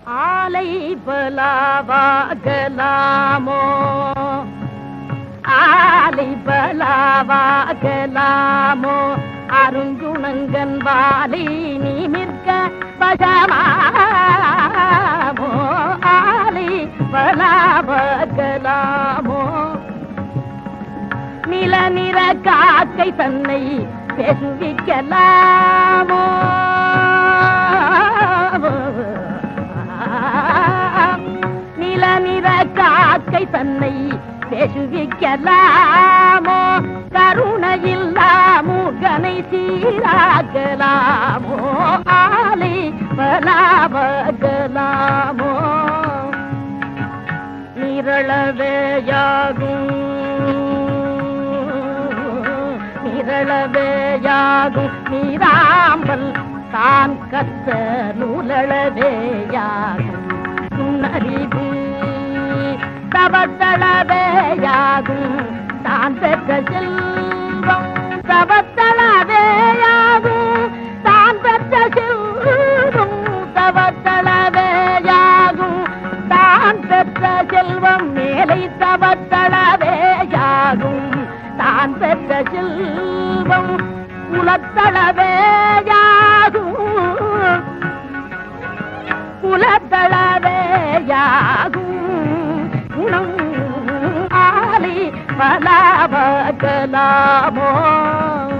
ஆலை பலாவாகலாமோ ஆலை பலாவாகலாமோ அருங்குணங்கன் வாலி நிமிர்க்க பகமாமோ ஆலை பலாவாகலாமோ நில நிற காக்கை தன்னை பேசுவிக்கலாமோ நில நிற காக்கை தன்னை பேசுவிக்கலாமோ கருணையில்லா மூகனை சீராகலாமோ ஆலை பலாவகலாமோ நிரளவேயாகும் நிரளவேயாகும் நீராம்பல் தான் கத்த நூலளவேயாகும் நுண்ணறிவு தவத்தளவேயாகும் தான் பெற்ற செல்வம் தவத்தளவேயாகும் தான் பெற்ற செல்வம் தவத்தளவேயாகும் தான் பெற்ற செல்வம் மேலை தவத்தளவேயாகும் தான் பெற்ற செல்வம் குலத்தளவேயாகும் குலத்தளவேயாகும் குணம் ஆலி பலாவகலாமோ